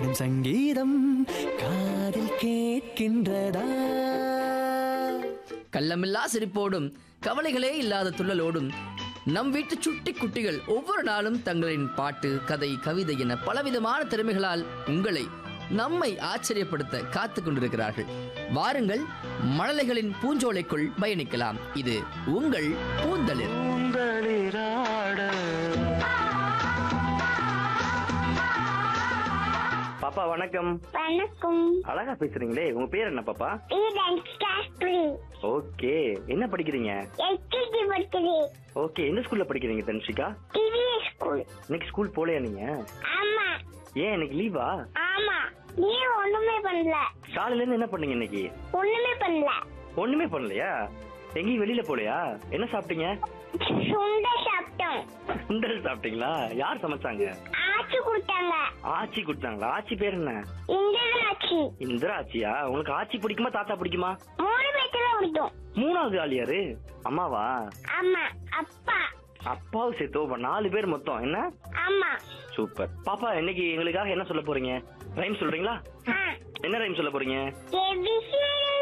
பாடும் சங்கீதம் காதில் கேட்கின்றதா கள்ளமில்லா சிரிப்போடும் கவலைகளே இல்லாத துள்ளலோடும் நம் வீட்டு சுட்டி குட்டிகள் ஒவ்வொரு நாளும் தங்களின் பாட்டு கதை கவிதை என பலவிதமான திறமைகளால் உங்களை நம்மை ஆச்சரியப்படுத்த காத்து கொண்டிருக்கிறார்கள் வாருங்கள் மழலைகளின் பூஞ்சோலைக்குள் பயணிக்கலாம் இது உங்கள் பூந்தளிர் பாப்பா வணக்கம் வணக்கம் அழகா பேசுறீங்களே உங்க பேர் என்ன பாப்பா ஈடன் ஸ்டாஸ்ட்ரி ஓகே என்ன படிக்கிறீங்க எல்கேஜி படிக்குது ஓகே எந்த ஸ்கூல்ல படிக்கிறீங்க தனுஷிகா டிவிஎஸ் ஸ்கூல் இன்னைக்கு ஸ்கூல் போலையா நீங்க ஆமா ஏன் இன்னைக்கு லீவா ஆமா நீ ஒண்ணுமே பண்ணல காலையில இருந்து என்ன பண்ணீங்க இன்னைக்கு ஒண்ணுமே பண்ணல ஒண்ணுமே பண்ணலையா எங்கேயும் வெளியில போலையா என்ன சாப்பிட்டீங்க சுண்டை சாப்பிட்டோம் சுண்டல் சாப்பிட்டீங்களா யார் சமைச்சாங்க ஆச்சு கொடுத்தாங்க ஆச்சி கொடுத்தாங்களா ஆச்சி பேர் என்ன இந்திரனாச்சி இந்திரா ஆச்சியா உங்களுக்கு ஆச்சி பிடிக்குமா தாத்தா பிடிக்குமா மூணு பேத்துல பிடிக்கும் மூணாவது ஆள் யாரு அம்மாவா ஆமா அப்பா அப்பாவும் சேர்த்து அப்ப நாலு பேர் மொத்தம் என்ன ஆமா சூப்பர் பாப்பா இன்னைக்கு எங்களுக்காக என்ன சொல்ல போறீங்க ரைம் சொல்றீங்களா ஆ என்ன ரைம் சொல்ல போறீங்க ஏபிசி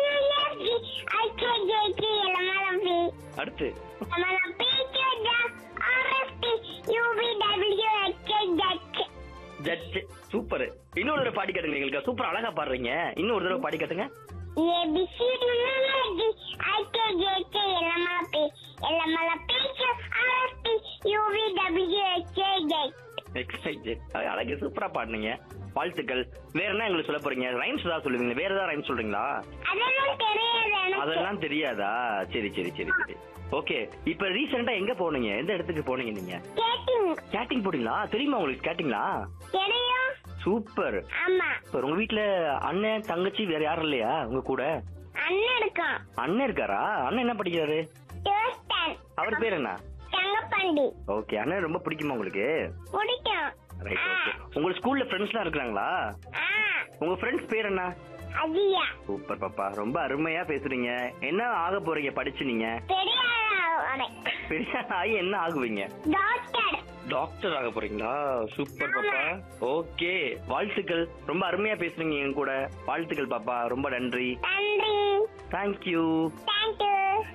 ஐகேஜேகே எலமலபி அடுத்து எலமலபி கேஜா ஆர்எஃப்டி யூபிடபிள்யூ ஹெச்ஏஜெட் ஜட்ஜ் சூப்பர் இன்னொரு தடவை பாடி காட்டுங்க எங்களுக்கு சூப்பர் அழகா பாடுறீங்க இன்னொரு தடவை பாடி காட்டுங்க ஏபிசிடி ஐகேஜேகே எலமலபி எலமலபி ஆர்எஃப்டி யூபிடபிள்யூ ஹெச்ஏஜெட் எக்ஸைட்டட் அழகு சூப்பரா பாடுனீங்க வாழ்த்துக்கள் வேற என்ன எங்களுக்கு சொல்ல போறீங்க ரைம்ஸ் தான் சொல்லுவீங்க வேற ஏதாவது ரைம் சொல்றீங்களா அதெல்லாம் தெரியாது எனக்கு அதெல்லாம் தெரியாதா சரி சரி சரி சரி ஓகே இப்ப ரீசெண்டா எங்க போனீங்க எந்த இடத்துக்கு போனீங்க நீங்க கேட்டிங் கேட்டிங் போட்டீங்களா தெரியுமா உங்களுக்கு கேட்டிங்களா தெரியும் சூப்பர் ஆமா இப்ப உங்க வீட்ல அண்ணன் தங்கச்சி வேற யாரும் இல்லையா உங்க கூட அண்ணன் இருக்கான் அண்ணன் இருக்காரா அண்ணன் என்ன படிக்கிறாரு டியூஸ்டன் அவர் பேர் என்ன தங்கப்பாண்டி ஓகே அண்ணன் ரொம்ப பிடிக்குமா உங்களுக்கு பிடிக்கும் ரைட் ஓகே உங்க ஸ்கூல்ல ஃப்ரெண்ட்ஸ்லாம் இருக்காங்களா ஆ உங்க ஃப்ரெண்ட்ஸ் பேர் என்ன அதியா சூப்பர் பாப்பா ரொம்ப அருமையா பேசுறீங்க என்ன ஆக போறீங்க படிச்சு நீங்க பெரிய பெரிய ஆகி என்ன ஆகுவீங்க டாக்டர் டாக்டர் ஆக போறீங்களா சூப்பர் பாப்பா ஓகே வாழ்த்துக்கள் ரொம்ப அருமையா பேசுறீங்க என் கூட வாழ்த்துக்கள் பாப்பா ரொம்ப நன்றி நன்றி தேங்க்யூ தேங்க்யூ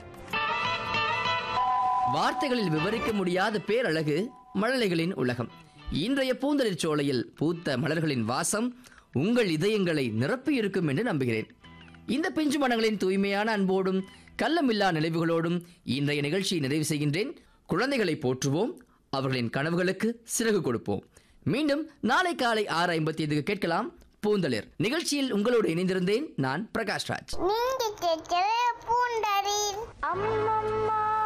வார்த்தைகளில் விவரிக்க முடியாத பேரழகு மழலைகளின் உலகம் இன்றைய பூந்தளிர் சோலையில் பூத்த மலர்களின் வாசம் உங்கள் இதயங்களை நிரப்பி இருக்கும் என்று நம்புகிறேன் இந்த பிஞ்சு மனங்களின் தூய்மையான அன்போடும் கள்ளமில்லா நினைவுகளோடும் இன்றைய நிகழ்ச்சியை நிறைவு செய்கின்றேன் குழந்தைகளை போற்றுவோம் அவர்களின் கனவுகளுக்கு சிறகு கொடுப்போம் மீண்டும் நாளை காலை ஆறு ஐம்பத்தி ஐந்துக்கு கேட்கலாம் பூந்தளிர் நிகழ்ச்சியில் உங்களோடு இணைந்திருந்தேன் நான் பிரகாஷ்ராஜ் நீங்க கேட்கவே பூண்டரின் அம்மம்மா